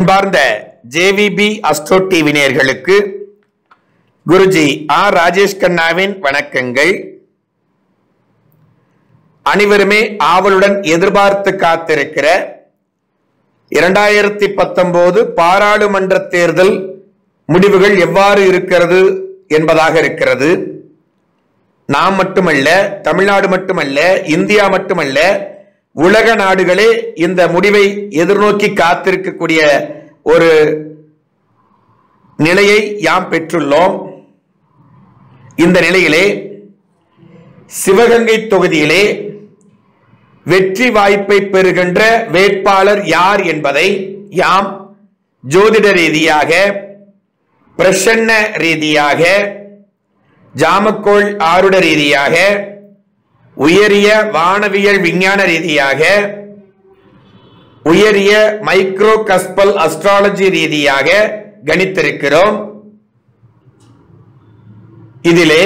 அன்பார்ந்த JVP astro TV நேயர்களுக்கு Guruji R Rajesh கண்ணாவின் வணக்கங்கள் அனைவருமே ஆவலுடன் எதிர்பார்த்து காத்திருக்கிற இரண்டாயிரத்தி பத்தொன்பது பாராளுமன்ற தேர்தல் முடிவுகள் எவ்வாறு இருக்கிறது என்பதாக இருக்கிறது நாம் மட்டுமல்ல தமிழ்நாடு மட்டுமல்ல இந்தியா மட்டுமல்ல உலக நாடுகளே இந்த முடிவை எதிர்நோக்கி காத்திருக்கக்கூடிய ஒரு நிலையை யாம் பெற்றுள்ளோம் இந்த நிலையிலே சிவகங்கை தொகுதியிலே வெற்றி வாய்ப்பை பெறுகின்ற வேட்பாளர் யார் என்பதை யாம் ஜோதிட ரீதியாக பிரசன்ன ரீதியாக ஜாமக்கோள் ஆருட ரீதியாக உயரிய வானவியல் விஞ்ஞான ரீதியாக உயரிய மைக்ரோ கஸ்பல் அஸ்ட்ராலஜி ரீதியாக கணித்திருக்கிறோம் இதிலே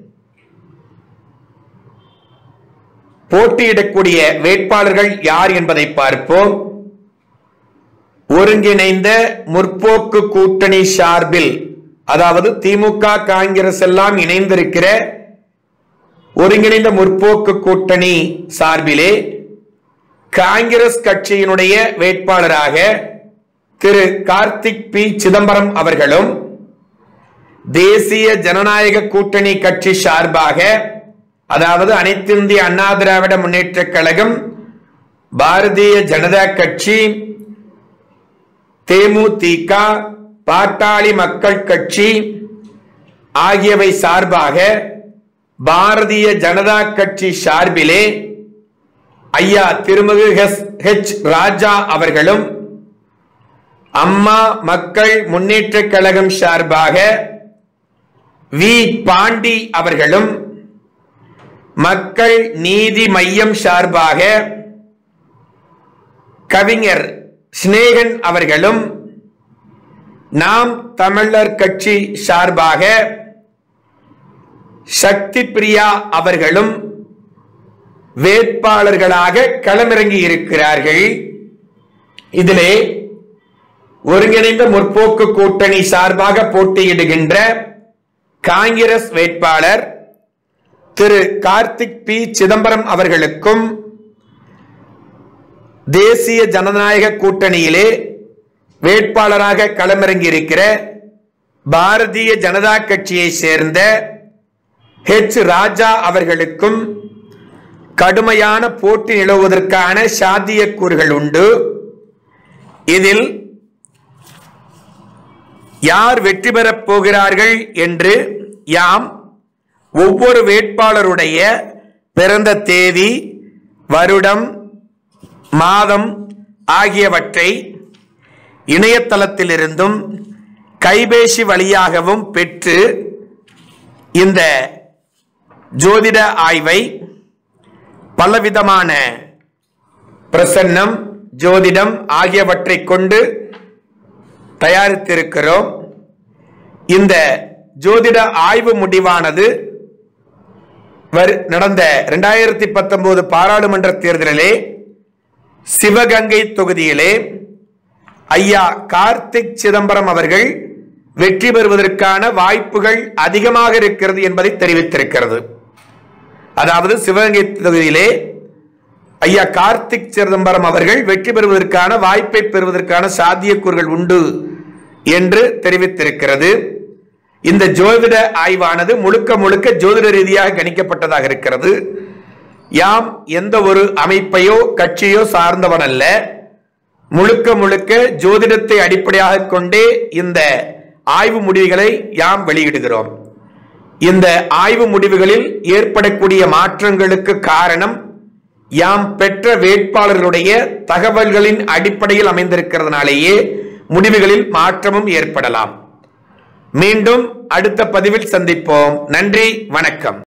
போட்டியிடக்கூடிய வேட்பாளர்கள் யார் என்பதை பார்ப்போம் ஒருங்கிணைந்த முற்போக்கு கூட்டணி சார்பில் அதாவது திமுக காங்கிரஸ் எல்லாம் இணைந்திருக்கிற ஒருங்கிணைந்த முற்போக்கு கூட்டணி சார்பிலே காங்கிரஸ் கட்சியினுடைய வேட்பாளராக திரு கார்த்திக் பி சிதம்பரம் அவர்களும் தேசிய ஜனநாயக கூட்டணி கட்சி சார்பாக அதாவது அனைத்திந்திய அண்ணா திராவிட முன்னேற்ற கழகம் பாரதிய ஜனதா கட்சி தேமுதிக பாட்டாளி மக்கள் கட்சி ஆகியவை சார்பாக பாரதிய ஜனதா கட்சி சார்பிலே ஐயா திருமிகு ஹெச் ராஜா அவர்களும் அம்மா மக்கள் முன்னேற்ற கழகம் சார்பாக வி பாண்டி அவர்களும் மக்கள் நீதி மையம் சார்பாக கவிஞர் சிநேகன் அவர்களும் நாம் தமிழர் கட்சி சார்பாக சக்தி பிரியா அவர்களும் வேட்பாளர்களாக களமிறங்கி இருக்கிறார்கள் இதிலே ஒருங்கிணைந்த முற்போக்கு கூட்டணி சார்பாக போட்டியிடுகின்ற காங்கிரஸ் வேட்பாளர் திரு கார்த்திக் பி சிதம்பரம் அவர்களுக்கும் தேசிய ஜனநாயக கூட்டணியிலே வேட்பாளராக களமிறங்கி இருக்கிற பாரதிய ஜனதா கட்சியை சேர்ந்த ஹெச் ராஜா அவர்களுக்கும் கடுமையான போட்டி நிலவுவதற்கான சாத்தியக்கூறுகள் உண்டு இதில் யார் வெற்றி பெறப் போகிறார்கள் என்று யாம் ஒவ்வொரு வேட்பாளருடைய பிறந்த தேதி வருடம் மாதம் ஆகியவற்றை இணையதளத்திலிருந்தும் கைபேசி வழியாகவும் பெற்று இந்த ஜோதிட ஆய்வை பலவிதமான பிரசன்னம் ஜோதிடம் ஆகியவற்றை கொண்டு தயாரித்திருக்கிறோம் இந்த ஜோதிட ஆய்வு முடிவானது நடந்த இரண்டாயிரத்தி பத்தொன்பது பாராளுமன்ற தேர்தலிலே சிவகங்கை தொகுதியிலே ஐயா கார்த்திக் சிதம்பரம் அவர்கள் வெற்றி பெறுவதற்கான வாய்ப்புகள் அதிகமாக இருக்கிறது என்பதை தெரிவித்திருக்கிறது அதாவது சிவகங்கை தொகுதியிலே ஐயா கார்த்திக் சிதம்பரம் அவர்கள் வெற்றி பெறுவதற்கான வாய்ப்பை பெறுவதற்கான சாத்தியக்கூறுகள் உண்டு என்று தெரிவித்திருக்கிறது இந்த ஜோதிட ஆய்வானது முழுக்க முழுக்க ஜோதிட ரீதியாக கணிக்கப்பட்டதாக இருக்கிறது யாம் எந்த ஒரு அமைப்பையோ கட்சியோ சார்ந்தவன் அல்ல முழுக்க முழுக்க ஜோதிடத்தை அடிப்படையாக கொண்டே இந்த ஆய்வு முடிவுகளை யாம் வெளியிடுகிறோம் இந்த ஆய்வு முடிவுகளில் ஏற்படக்கூடிய மாற்றங்களுக்கு காரணம் யாம் பெற்ற வேட்பாளர்களுடைய தகவல்களின் அடிப்படையில் அமைந்திருக்கிறதுனாலேயே முடிவுகளில் மாற்றமும் ஏற்படலாம் மீண்டும் அடுத்த பதிவில் சந்திப்போம் நன்றி வணக்கம்